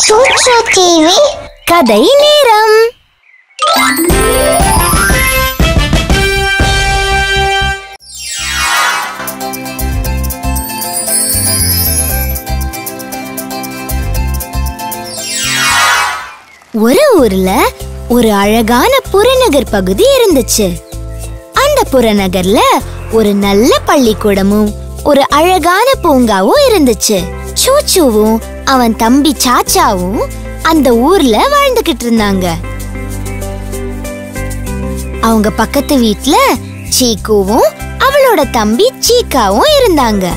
சூட்சு TV கதை நேரம் ஒரு ஊர்ல ஒரு அழகான புறநகர் பகுதி இருந்துச்சு அந்த புறநகர்ல ஒரு நல்ல பள்ளிக்கூடமும் ஒரு அழகான பூங்காவும் இருந்துச்சு சூச்சுவும் அவன் தம்பி சாச்சாவும் அந்த ஊர்ல வாழ்ந்துகிட்டு இருந்தாங்க அவங்க பக்கத்து வீட்ல சீக்குவும் அவளோட தம்பி சீக்காவும் இருந்தாங்க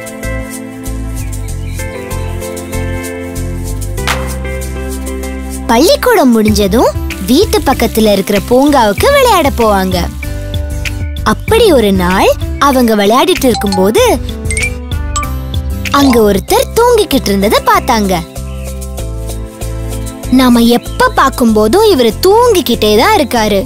பள்ளிக்கூடம் முடிஞ்சதும் வீட்டு பக்கத்துல இருக்கிற பூங்காவுக்கு விளையாட போவாங்க அப்படி ஒரு நாள் அவங்க விளையாடிட்டு இருக்கும்போது அங்க ஒருத்தர் தூங்கிக்கிட்டு இருந்ததை பார்த்தாங்க நாம எப்ப பார்க்கும்போதும் இவர் தூங்கிக்கிட்டே தான் இருக்காரு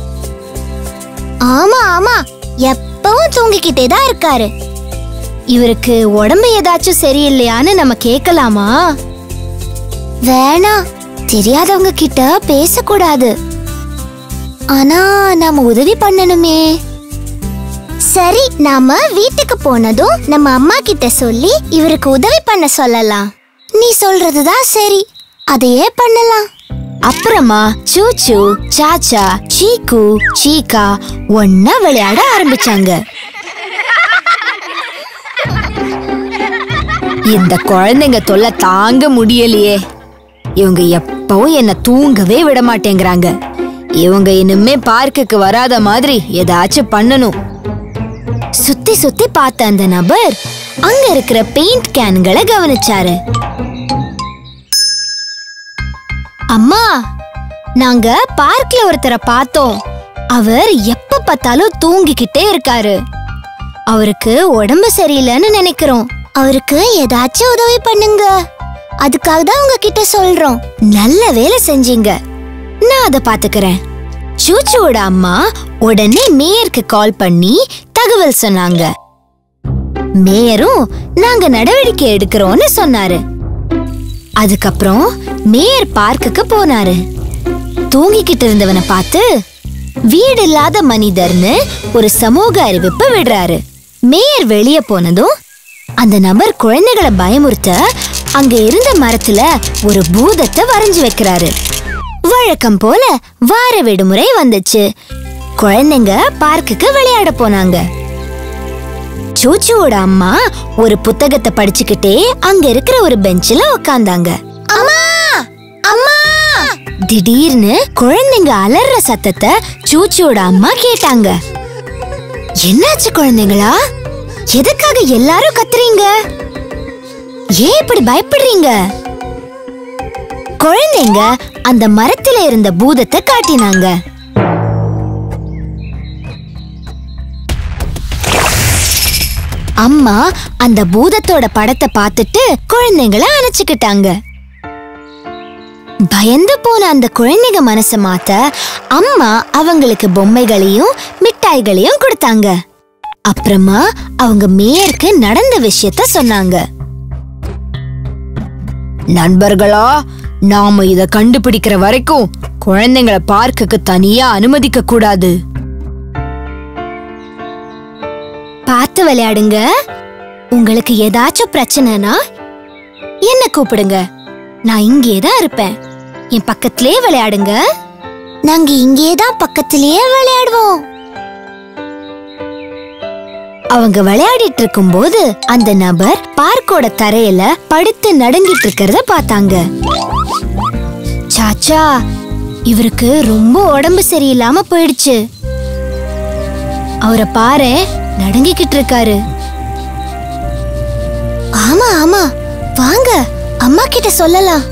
ஆமா ஆமா எப்பவும் தூங்கிக்கிட்டே தான் இருக்காரு இவருக்கு உடம்பு ஏதாச்சும் சரியில்லையான்னு நம்ம கேட்கலாமா வேணாம் தெரியாதவங்க கிட்ட பேசக்கூடாது ஆனா நாம உதவி பண்ணணுமே சரி நாம வீட்டுக்கு போனதும் நம்ம அம்மா கிட்ட சொல்லி இவருக்கு உதவி பண்ண சொல்லலாம் நீ சொல்றதுதான் சரி அதையே பண்ணலாம் அப்புறமா சூச்சு சாச்சா சீக்கு சீக்கா ஒன்னா விளையாட ஆரம்பிச்சாங்க இந்த குழந்தைங்க தொல்லை தாங்க முடியலையே இவங்க எப்பவும் என்ன தூங்கவே விட மாட்டேங்கிறாங்க இவங்க இனிமே பார்க்குக்கு வராத மாதிரி ஏதாச்சும் பண்ணணும் சுத்தி சுத்தி பார்த்த அந்த நபர் அங்க இருக்கிற பெயிண்ட் கேன்களை கவனிச்சாரு அம்மா நாங்க பார்க்ல ஒருத்தரை பார்த்தோம் அவர் எப்ப பார்த்தாலும் தூங்கிக்கிட்டே இருக்காரு அவருக்கு உடம்பு சரியில்லைன்னு நினைக்கிறோம் அவருக்கு ஏதாச்சும் உதவி பண்ணுங்க அதுக்காக தான் உங்ககிட்ட சொல்றோம் நல்ல வேலை செஞ்சீங்க நான் அதை பாத்துக்கிறேன் சூச்சுவோட அம்மா உடனே மேயருக்கு கால் பண்ணி தகவல் சொன்னாங்க மேயரும் நாங்க நடவடிக்கை எடுக்கிறோம்னு சொன்னாரு அதுக்கப்புறம் மேயர் பார்க்குக்கு போனாரு தூங்கிக்கிட்டு இருந்தவனை பார்த்து வீடு இல்லாத மனிதர்னு ஒரு சமூக அறிவிப்பு விடுறாரு மேயர் வெளியே போனதும் அந்த நபர் குழந்தைகளை பயமுறுத்த அங்க இருந்த மரத்துல ஒரு பூதத்தை வரைஞ்சு வைக்கிறாரு வழக்கம் போல வார விடுமுறை வந்துச்சு குழந்தைங்க பார்க்குக்கு விளையாட போனாங்க சூச்சுவோட அம்மா ஒரு புத்தகத்தை படிச்சுக்கிட்டே அங்க இருக்கிற ஒரு பெஞ்சில உட்கார்ந்தாங்க அம்மா அம்மா திடீர்னு குழந்தைங்க அலற சத்தத்தை சூச்சியோட அம்மா கேட்டாங்க என்னாச்சு குழந்தைங்களா எதுக்காக எல்லாரும் கத்துறீங்க ஏன் இப்படி பயப்படுறீங்க குழந்தைங்க அந்த மரத்துல இருந்த பூதத்தை காட்டினாங்க அம்மா அந்த பூதத்தோட படத்தை பார்த்துட்டு குழந்தைங்கள அணைச்சுக்கிட்டாங்க பயந்து போன அந்த குழந்தைங்க மனச மாத்த அம்மா அவங்களுக்கு பொம்மைகளையும் மிட்டாய்களையும் கொடுத்தாங்க அப்புறமா அவங்க மேயருக்கு நடந்த விஷயத்த சொன்னாங்க நண்பர்களா நாம இத கண்டுபிடிக்கிற வரைக்கும் குழந்தைங்களை பார்க்குக்கு தனியா அனுமதிக்க கூடாது பார்த்து விளையாடுங்க உங்களுக்கு ஏதாச்சும் பிரச்சனைனா என்ன கூப்பிடுங்க நான் இங்கே தான் இருப்பேன் என் பக்கத்திலே விளையாடுங்க நாங்க இங்கே தான் பக்கத்திலேயே விளையாடுவோம் அவங்க விளையாடிட்டு இருக்கும்போது அந்த நபர் பார்க்கோட தரையில படுத்து நடுங்கிட்டு இருக்கிறத பார்த்தாங்க சாச்சா இவருக்கு ரொம்ப உடம்பு சரியில்லாம போயிடுச்சு அவரை பாரு நடுங்கிக்கிட்டு இருக்காரு ஆமா ஆமா வாங்க அம்மா கிட்ட சொல்லலாம்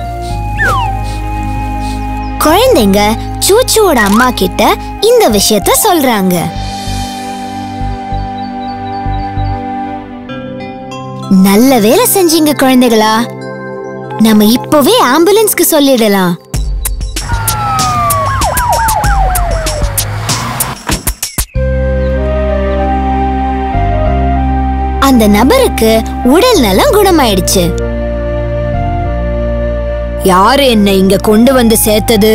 குழந்தைங்க சூச்சுவோட அம்மா கிட்ட இந்த விஷயத்த சொல்றாங்க நல்ல வேலை செஞ்சீங்க குழந்தைகளா நம்ம இப்பவே ஆம்புலன்ஸ்க்கு சொல்லிடலாம் அந்த நபருக்கு உடல் நலம் குணமாயிடுச்சு யாரு என்ன இங்க கொண்டு வந்து சேர்த்தது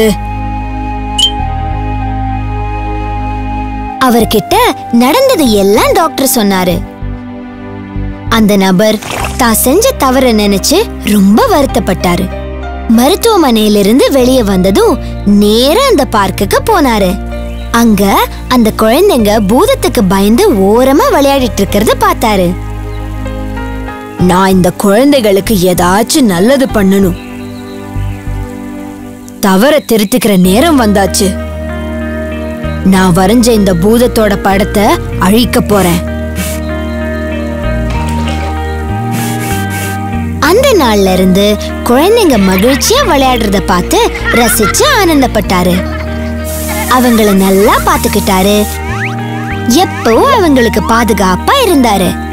அவர்கிட்ட நடந்தது எல்லாம் டாக்டர் சொன்னாரு அந்த நபர் தான் செஞ்ச தவற நினைச்சு ரொம்ப வருத்தப்பட்டாரு மருத்துவமனையிலிருந்து வெளியே வந்ததும் நேரா அந்த பார்க்குக்கு போனாரு அங்க அந்த குழந்தைங்க பூதத்துக்கு பயந்து ஓரமா விளையாடிட்டு இருக்கிறத பார்த்தாரு நான் இந்த குழந்தைகளுக்கு ஏதாச்சும் நல்லது பண்ணணும் தவற திருத்திக்கிற நேரம் வந்தாச்சு நான் வரைஞ்ச இந்த பூதத்தோட படத்தை அழிக்க போறேன் அந்த நாள்ல இருந்து குழந்தைங்க மகிழ்ச்சியா விளையாடுறத பார்த்து ரசிச்சு ஆனந்தப்பட்டாரு அவங்கள நல்லா பாத்துக்கிட்டாரு எப்பவும் அவங்களுக்கு பாதுகாப்பா இருந்தாரு